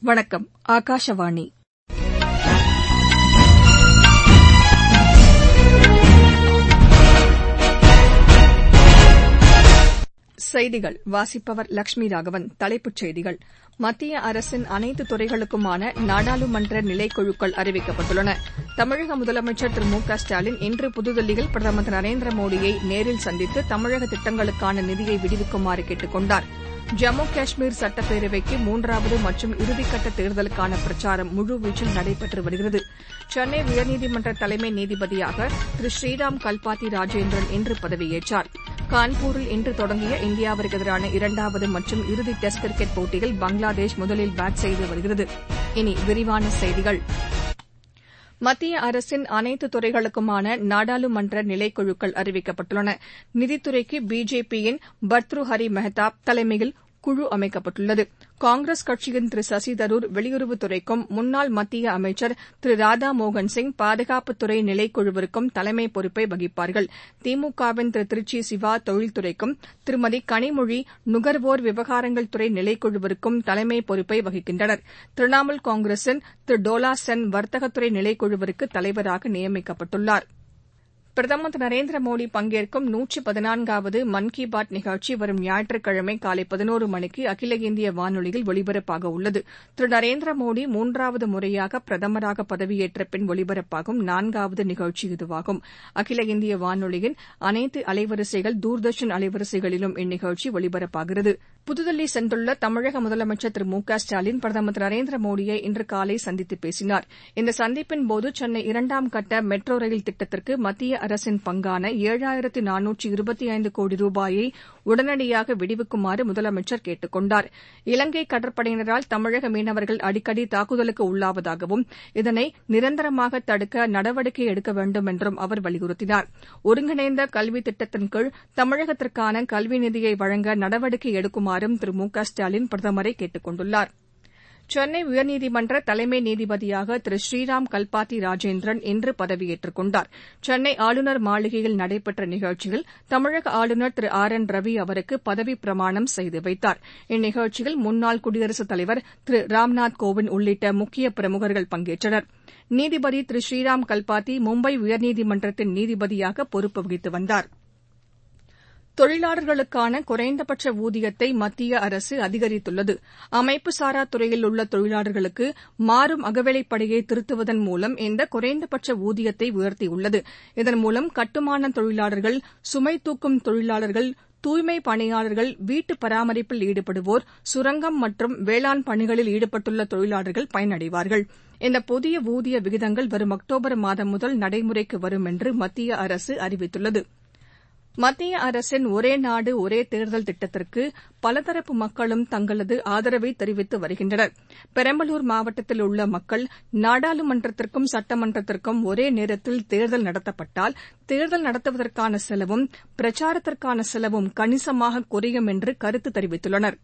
வணக்கம் ஆகாஷவாணி செய்திகள் வாசிப்பவர் லட்சுமி ராகவன் தலைப்புச் செய்திகள் மத்திய அரசின் அனைத்து துறைகளுக்குமான நாடாளுமன்ற நிலைக்குழுக்கள் அறிவிக்கப்பட்டுள்ளன தமிழக முதலமைச்சர் திரு மு க ஸ்டாலின் இன்று புதுதில்லியில் பிரதமர் திரு நரேந்திர மோடியை நேரில் சந்தித்து தமிழக திட்டங்களுக்கான நிதியை விடுவிக்குமாறு கேட்டுக் கொண்டார் ஜம்மு காஷ்மீர் சட்டப்பேரவைக்கு மூன்றாவது மற்றும் இறுதிக்கட்ட தேர்தலுக்கான பிரச்சாரம் முழுவீச்சில் நடைபெற்று வருகிறது சென்னை உயர்நீதிமன்ற தலைமை நீதிபதியாக திரு ஸ்ரீராம் கல்பாத்தி ராஜேந்திரன் இன்று பதவியேற்றார் கான்பூரில் இன்று தொடங்கிய இந்தியாவிற்கு எதிரான இரண்டாவது மற்றும் இறுதி டெஸ்ட் கிரிக்கெட் போட்டியில் பங்களாதேஷ் முதலில் பேட் செய்து வருகிறது இனி விரிவான செய்திகள் மத்திய அரசின் அனைத்து துறைகளுக்குமான நாடாளுமன்ற நிலைக்குழுக்கள் அறிவிக்கப்பட்டுள்ளன நிதித்துறைக்கு பிஜேபியின் பர்த்ருஹரி மெஹ்தாப் தலைமையில் குழு அமைக்கப்பட்டுள்ளது காங்கிரஸ் கட்சியின் திரு சசி தரூர் வெளியுறவுத்துறைக்கும் முன்னாள் மத்திய அமைச்சர் திரு ராதா மோகன் சிங் பாதுகாப்புத்துறை நிலைக்குழுவிற்கும் தலைமை பொறுப்பை வகிப்பார்கள் திமுகவின் திரு திருச்சி சிவா தொழில்துறைக்கும் திருமதி கனிமொழி நுகர்வோர் விவகாரங்கள் துறை நிலைக்குழுவிற்கும் தலைமை பொறுப்பை வகிக்கின்றனர் திரிணாமுல் காங்கிரசின் திரு டோலா சென் வர்த்தகத்துறை நிலைக்குழுவிற்கு தலைவராக நியமிக்கப்பட்டுள்ளார் பிரதமர் திரு நரேந்திர மோடி பங்கேற்கும் நூற்றி பதினான்காவது மன் கி பாத் நிகழ்ச்சி வரும் ஞாயிற்றுக்கிழமை காலை பதினோரு மணிக்கு அகில இந்திய வானொலியில் ஒலிபரப்பாக உள்ளது திரு நரேந்திர மோடி மூன்றாவது முறையாக பிரதமராக பதவியேற்ற பின் ஒலிபரப்பாகும் நான்காவது நிகழ்ச்சி இதுவாகும் அகில இந்திய வானொலியின் அனைத்து அலைவரிசைகள் தூர்தர்ஷன் அலைவரிசைகளிலும் இந்நிகழ்ச்சி ஒலிபரப்பாகிறது புதுதில்லி சென்றுள்ள தமிழக முதலமைச்சர் திரு மு க ஸ்டாலின் பிரதமர் திரு நரேந்திர மோடியை இன்று காலை சந்தித்து பேசினார் இந்த சந்திப்பின்போது சென்னை இரண்டாம் கட்ட மெட்ரோ ரயில் திட்டத்திற்கு மத்திய அரசின் பங்கான ஏழாயிரத்து நானூற்று இருபத்தி ஐந்து கோடி ரூபாயை உடனடியாக விடுவிக்குமாறு முதலமைச்சர் கேட்டுக் கொண்டார் இலங்கை கடற்படையினரால் தமிழக மீனவர்கள் அடிக்கடி தாக்குதலுக்கு உள்ளாவதாகவும் இதனை நிரந்தரமாக தடுக்க நடவடிக்கை எடுக்க வேண்டும் என்றும் அவர் வலியுறுத்தினார் ஒருங்கிணைந்த கல்வி திட்டத்தின் கீழ் தமிழகத்திற்கான கல்வி நிதியை வழங்க நடவடிக்கை எடுக்குமாறும் திரு மு க ஸ்டாலின் பிரதமரை கேட்டுக் கொண்டுள்ளார் சென்னை உயர்நீதிமன்ற தலைமை நீதிபதியாக திரு ஸ்ரீராம் கல்பாத்தி ராஜேந்திரன் இன்று பதவியேற்றுக் கொண்டார் சென்னை ஆளுநர் மாளிகையில் நடைபெற்ற நிகழ்ச்சியில் தமிழக ஆளுநர் திரு ஆர் என் ரவி அவருக்கு பதவிப் பிரமாணம் செய்து வைத்தார் இந்நிகழ்ச்சியில் முன்னாள் குடியரசுத் தலைவர் திரு ராம்நாத் கோவிந்த் உள்ளிட்ட முக்கிய பிரமுகர்கள் பங்கேற்றனர் நீதிபதி திரு ஸ்ரீராம் கல்பாத்தி மும்பை உயர்நீதிமன்றத்தின் நீதிபதியாக பொறுப்பு வகித்து வந்தாா் தொழிலாளர்களுக்கான குறைந்தபட்ச ஊதியத்தை மத்திய அரசு அதிகரித்துள்ளது அமைப்புசாரா துறையில் உள்ள தொழிலாளர்களுக்கு மாறும் அகவிலைப்படியை திருத்துவதன் மூலம் இந்த குறைந்தபட்ச ஊதியத்தை உயர்த்தியுள்ளது இதன் மூலம் கட்டுமான தொழிலாளர்கள் சுமை தூக்கும் தொழிலாளர்கள் தூய்மை பணியாளர்கள் வீட்டு பராமரிப்பில் ஈடுபடுவோர் சுரங்கம் மற்றும் வேளாண் பணிகளில் ஈடுபட்டுள்ள தொழிலாளர்கள் பயனடைவார்கள் இந்த புதிய ஊதிய விகிதங்கள் வரும் அக்டோபர் மாதம் முதல் நடைமுறைக்கு வரும் என்று மத்திய அரசு அறிவித்துள்ளது மத்திய அரசின் ஒரே நாடு ஒரே தேர்தல் திட்டத்திற்கு பலதரப்பு மக்களும் தங்களது ஆதரவை தெரிவித்து வருகின்றனர் பெரம்பலூர் மாவட்டத்தில் உள்ள மக்கள் நாடாளுமன்றத்திற்கும் சட்டமன்றத்திற்கும் ஒரே நேரத்தில் தேர்தல் நடத்தப்பட்டால் தேர்தல் நடத்துவதற்கான செலவும் பிரச்சாரத்திற்கான செலவும் கணிசமாக குறையும் என்று கருத்து தெரிவித்துள்ளனா்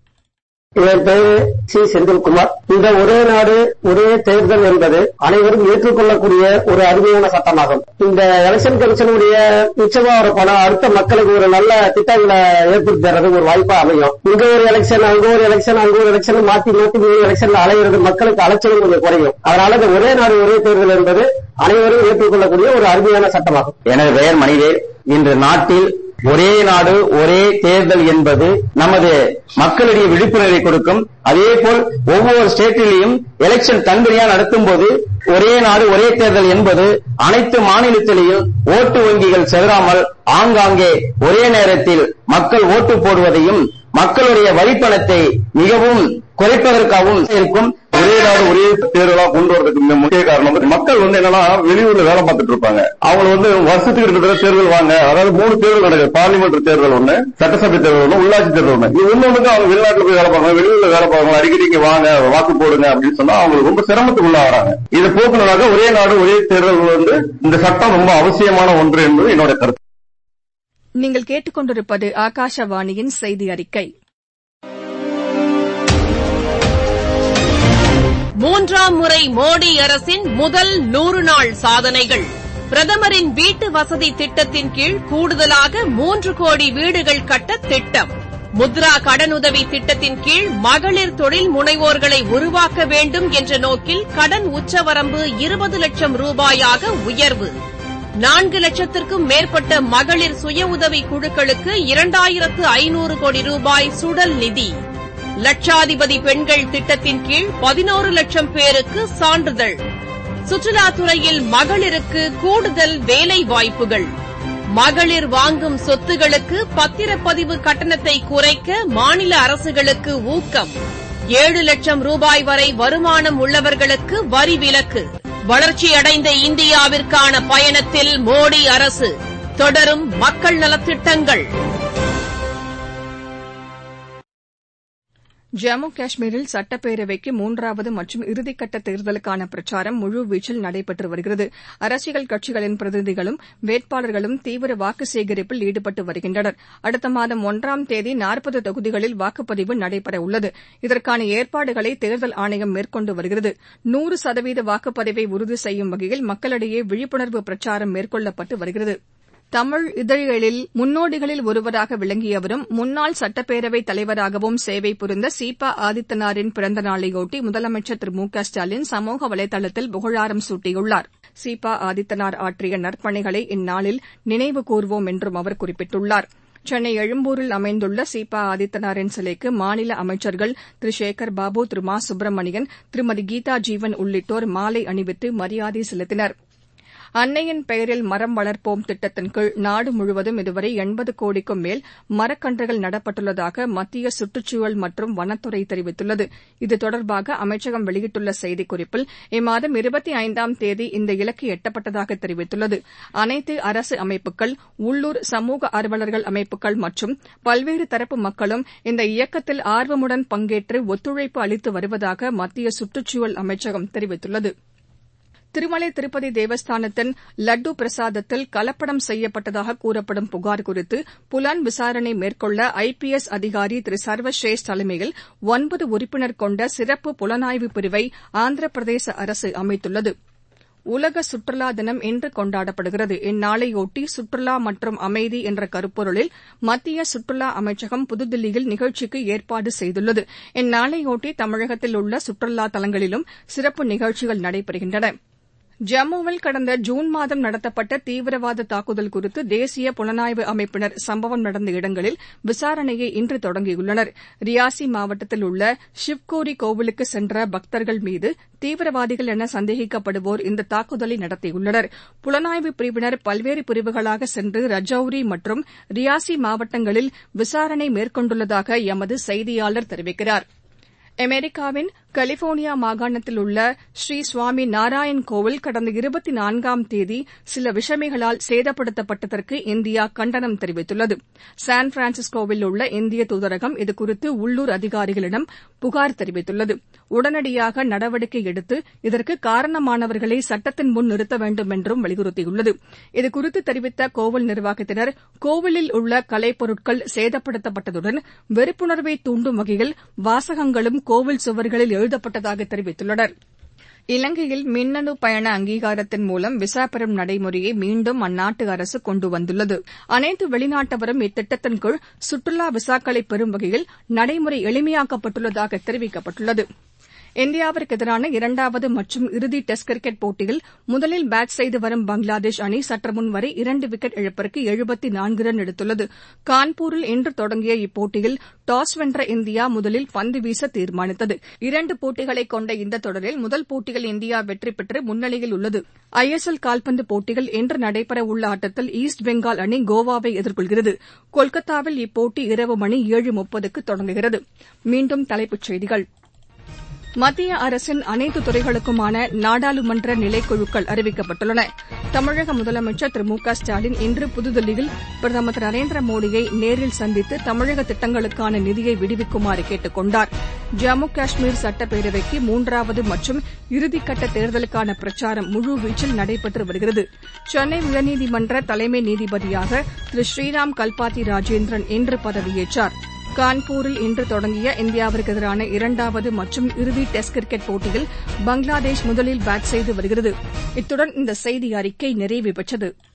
என் பெயர் சி செந்தில்குமார் இந்த ஒரே நாடு ஒரே தேர்தல் என்பது அனைவரும் ஏற்றுக்கொள்ளக்கூடிய ஒரு அருமையான சட்டமாகும் இந்த எலெக்ஷன் கமிஷனுடைய நிச்சயமா ஒரு பணம் அடுத்த மக்களுக்கு ஒரு நல்ல திட்டங்களை ஏற்படுத்தி தர்றது ஒரு வாய்ப்பா அமையும் இங்க ஒரு எலெக்ஷன் அங்க ஒரு எலெக்ஷன் அங்க ஒரு எலெக்ஷன் மாத்தி மாத்தி மூணு எலெக்ஷன்ல அலைகிறது மக்களுக்கு அலைச்சலும் கொஞ்சம் குறையும் அதனால இந்த ஒரே நாடு ஒரே தேர்தல் என்பது அனைவரும் ஏற்றுக்கொள்ளக்கூடிய ஒரு அருமையான சட்டமாகும் எனது பெயர் மணிவேல் இன்று நாட்டில் ஒரே நாடு ஒரே தேர்தல் என்பது நமது மக்களிடையே விழிப்புணர்வை கொடுக்கும் அதே போல் ஒவ்வொரு ஸ்டேட்டிலையும் எலெக்ஷன் தனித்தனியா நடத்தும் போது ஒரே நாடு ஒரே தேர்தல் என்பது அனைத்து மாநிலத்திலேயும் ஓட்டு வங்கிகள் செல்லாமல் ஆங்காங்கே ஒரே நேரத்தில் மக்கள் ஓட்டு போடுவதையும் மக்களுடைய வரிப்பணத்தை மிகவும் குறைப்பதற்காகவும் இருக்கும் ஒரே நாடு ஒரே தேர்தலா கொண்டு வரதுக்கு இந்த முக்கிய காரணம் வந்து மக்கள் வந்து என்னன்னா வெளியூர்ல வேலை பார்த்துட்டு இருப்பாங்க அவங்க வந்து வருஷத்துக்கு இருக்கிற தேர்தல் வாங்க அதாவது மூணு தேர்தல் நடக்குது பார்லிமெண்ட் தேர்தல் ஒண்ணு சட்டசபை தேர்தல் ஒண்ணு உள்ளாட்சி தேர்தல் ஒண்ணு இது ஒண்ணு அவங்க வெளிநாட்டுல போய் வேலை பார்க்கணும் வெளியூர்ல வேலை பார்க்கணும் அடிக்கடி இங்க வாங்க வாக்கு போடுங்க அப்படின்னு சொன்னா அவங்களுக்கு ரொம்ப சிரமத்துக்கு உள்ளாகிறாங்க இதை போக்குனதாக ஒரே நாடு ஒரே தேர்தல் வந்து இந்த சட்டம் ரொம்ப அவசியமான ஒன்று என்பது என்னோட கருத்து நீங்கள் கேட்டுக்கொண்டிருப்பது ஆகாஷவாணியின் செய்தி அறிக்கை மூன்றாம் முறை மோடி அரசின் முதல் நூறு நாள் சாதனைகள் பிரதமரின் வீட்டு வசதி திட்டத்தின் கீழ் கூடுதலாக மூன்று கோடி வீடுகள் கட்ட திட்டம் முத்ரா கடனுதவி திட்டத்தின் கீழ் மகளிர் தொழில் முனைவோர்களை உருவாக்க வேண்டும் என்ற நோக்கில் கடன் உச்சவரம்பு இருபது லட்சம் ரூபாயாக உயர்வு நான்கு லட்சத்திற்கும் மேற்பட்ட மகளிர் சுய உதவி குழுக்களுக்கு இரண்டாயிரத்து ஐநூறு கோடி ரூபாய் சுடல் நிதி லட்சாதிபதி பெண்கள் திட்டத்தின் கீழ் பதினோரு லட்சம் பேருக்கு சான்றிதழ் சுற்றுலாத்துறையில் மகளிருக்கு கூடுதல் வேலை வாய்ப்புகள் மகளிர் வாங்கும் சொத்துகளுக்கு பத்திரப்பதிவு கட்டணத்தை குறைக்க மாநில அரசுகளுக்கு ஊக்கம் ஏழு லட்சம் ரூபாய் வரை வருமானம் உள்ளவர்களுக்கு வரி விலக்கு வளர்ச்சியடைந்த இந்தியாவிற்கான பயணத்தில் மோடி அரசு தொடரும் மக்கள் நலத்திட்டங்கள் ஜம்மு காஷ்மீரில் சட்டப்பேரவைக்கு மூன்றாவது மற்றும் இறுதிக்கட்ட தேர்தலுக்கான பிரச்சாரம் முழுவீச்சில் நடைபெற்று வருகிறது அரசியல் கட்சிகளின் பிரதிநிதிகளும் வேட்பாளர்களும் தீவிர வாக்கு சேகரிப்பில் ஈடுபட்டு வருகின்றனர் அடுத்த மாதம் ஒன்றாம் தேதி நாற்பது தொகுதிகளில் வாக்குப்பதிவு நடைபெறவுள்ளது இதற்கான ஏற்பாடுகளை தேர்தல் ஆணையம் மேற்கொண்டு வருகிறது நூறு சதவீத வாக்குப்பதிவை உறுதி செய்யும் வகையில் மக்களிடையே விழிப்புணர்வு பிரச்சாரம் மேற்கொள்ளப்பட்டு வருகிறது தமிழ் இதழ்களில் முன்னோடிகளில் ஒருவராக விளங்கியவரும் முன்னாள் சட்டப்பேரவைத் தலைவராகவும் சேவை புரிந்த சீபா ஆதித்தனாரின் பிறந்த நாளையொட்டி முதலமைச்சர் திரு மு க ஸ்டாலின் சமூக வலைதளத்தில் புகழாரம் சூட்டியுள்ளார் சீபா ஆதித்தனார் ஆற்றிய நற்பணிகளை இந்நாளில் நினைவு கூர்வோம் என்றும் அவர் குறிப்பிட்டுள்ளார் சென்னை எழும்பூரில் அமைந்துள்ள சீபா ஆதித்தனாரின் சிலைக்கு மாநில அமைச்சர்கள் திரு சேகர் பாபு திரு மா சுப்பிரமணியன் திருமதி கீதா ஜீவன் உள்ளிட்டோர் மாலை அணிவித்து மரியாதை செலுத்தினர் அன்னையின் பெயரில் மரம் வளர்ப்போம் திட்டத்தின் கீழ் நாடு முழுவதும் இதுவரை எண்பது கோடிக்கும் மேல் மரக்கன்றுகள் நடப்பட்டுள்ளதாக மத்திய சுற்றுச்சூழல் மற்றும் வனத்துறை தெரிவித்துள்ளது இது தொடர்பாக அமைச்சகம் வெளியிட்டுள்ள செய்திக்குறிப்பில் இம்மாதம் இருபத்தி ஐந்தாம் தேதி இந்த இலக்கு எட்டப்பட்டதாக தெரிவித்துள்ளது அனைத்து அரசு அமைப்புகள் உள்ளூர் சமூக ஆர்வலர்கள் அமைப்புகள் மற்றும் பல்வேறு தரப்பு மக்களும் இந்த இயக்கத்தில் ஆர்வமுடன் பங்கேற்று ஒத்துழைப்பு அளித்து வருவதாக மத்திய சுற்றுச்சூழல் அமைச்சகம் தெரிவித்துள்ளது திருமலை திருப்பதி தேவஸ்தானத்தின் லட்டு பிரசாதத்தில் கலப்படம் செய்யப்பட்டதாக கூறப்படும் புகார் குறித்து புலன் விசாரணை மேற்கொள்ள ஐ பி எஸ் அதிகாரி திரு சர்வஸ்ரேஷ் தலைமையில் ஒன்பது உறுப்பினர் கொண்ட சிறப்பு புலனாய்வு பிரிவை ஆந்திர பிரதேச அரசு அமைத்துள்ளது உலக சுற்றுலா தினம் இன்று கொண்டாடப்படுகிறது இந்நாளையொட்டி சுற்றுலா மற்றும் அமைதி என்ற கருப்பொருளில் மத்திய சுற்றுலா அமைச்சகம் புதுதில்லியில் நிகழ்ச்சிக்கு ஏற்பாடு செய்துள்ளது இந்நாளையொட்டி தமிழகத்தில் உள்ள சுற்றுலா தலங்களிலும் சிறப்பு நிகழ்ச்சிகள் நடைபெறுகின்றன ஜம்முவில் கடந்த ஜூன் மாதம் நடத்தப்பட்ட தீவிரவாத தாக்குதல் குறித்து தேசிய புலனாய்வு அமைப்பினர் சம்பவம் நடந்த இடங்களில் விசாரணையை இன்று தொடங்கியுள்ளனர் ரியாசி மாவட்டத்தில் உள்ள ஷிவ்கோரி கோவிலுக்கு சென்ற பக்தர்கள் மீது தீவிரவாதிகள் என சந்தேகிக்கப்படுவோர் இந்த தாக்குதலை நடத்தியுள்ளனர் புலனாய்வு பிரிவினர் பல்வேறு பிரிவுகளாக சென்று ரஜௌரி மற்றும் ரியாசி மாவட்டங்களில் விசாரணை மேற்கொண்டுள்ளதாக எமது செய்தியாளர் தெரிவிக்கிறார் அமெரிக்காவின் கலிபோர்னியா மாகாணத்தில் உள்ள ஸ்ரீ சுவாமி நாராயண் கோவில் கடந்த இருபத்தி நான்காம் தேதி சில விஷமிகளால் சேதப்படுத்தப்பட்டதற்கு இந்தியா கண்டனம் தெரிவித்துள்ளது சான் பிரான்சிஸ்கோவில் உள்ள இந்திய தூதரகம் இதுகுறித்து உள்ளூர் அதிகாரிகளிடம் புகார் தெரிவித்துள்ளது உடனடியாக நடவடிக்கை எடுத்து இதற்கு காரணமானவர்களை சட்டத்தின் முன் நிறுத்த வேண்டும் என்றும் வலியுறுத்தியுள்ளது இதுகுறித்து தெரிவித்த கோவில் நிர்வாகத்தினர் கோவிலில் உள்ள கலைப்பொருட்கள் சேதப்படுத்தப்பட்டதுடன் வெறுப்புணர்வை தூண்டும் வகையில் வாசகங்களும் கோவில் சுவர்களில் எழுதப்பட்டதாக தெரிவித்துள்ளனர் இலங்கையில் மின்னணு பயண அங்கீகாரத்தின் மூலம் விசா பெறும் நடைமுறையை மீண்டும் அந்நாட்டு அரசு கொண்டு வந்துள்ளது அனைத்து வெளிநாட்டவரும் இத்திட்டத்தின் கீழ் சுற்றுலா விசாக்களை பெறும் வகையில் நடைமுறை எளிமையாக்கப்பட்டுள்ளதாக தெரிவிக்கப்பட்டுள்ளது இந்தியாவிற்கு எதிரான இரண்டாவது மற்றும் இறுதி டெஸ்ட் கிரிக்கெட் போட்டியில் முதலில் பேட் செய்து வரும் பங்களாதேஷ் அணி சற்றுமுன் வரை இரண்டு விக்கெட் இழப்பிற்கு எழுபத்து நான்கு ரன் எடுத்துள்ளது கான்பூரில் இன்று தொடங்கிய இப்போட்டியில் டாஸ் வென்ற இந்தியா முதலில் பந்து வீச தீர்மானித்தது இரண்டு போட்டிகளை கொண்ட இந்த தொடரில் முதல் போட்டியில் இந்தியா வெற்றி பெற்று முன்னிலையில் உள்ளது ஐ எஸ் எல் கால்பந்து போட்டியில் இன்று நடைபெறவுள்ள ஆட்டத்தில் ஈஸ்ட் பெங்கால் அணி கோவாவை எதிர்கொள்கிறது கொல்கத்தாவில் இப்போட்டி இரவு மணி ஏழு முப்பதுக்கு தொடங்குகிறது மீண்டும் தலைப்புச் செய்திகள் மத்திய அரசின் அனைத்து துறைகளுக்குமான நாடாளுமன்ற நிலைக்குழுக்கள் அறிவிக்கப்பட்டுள்ளன தமிழக முதலமைச்சர் திரு மு க ஸ்டாலின் இன்று புதுதில்லியில் பிரதமர் திரு நரேந்திர மோடியை நேரில் சந்தித்து தமிழக திட்டங்களுக்கான நிதியை விடுவிக்குமாறு கேட்டுக் கொண்டார் ஜம்மு காஷ்மீர் சட்டப்பேரவைக்கு மூன்றாவது மற்றும் இறுதிக்கட்ட தேர்தலுக்கான பிரச்சாரம் முழுவீச்சில் நடைபெற்று வருகிறது சென்னை உயர்நீதிமன்ற தலைமை நீதிபதியாக திரு ஸ்ரீராம் கல்பாத்தி ராஜேந்திரன் இன்று பதவியேற்றாா் கான்பூரில் இன்று தொடங்கிய இந்தியாவிற்கு எதிரான இரண்டாவது மற்றும் இறுதி டெஸ்ட் கிரிக்கெட் போட்டியில் பங்களாதேஷ் முதலில் பேட் செய்து வருகிறது இத்துடன் இந்த செய்தி அறிக்கை நிறைவு பெற்றது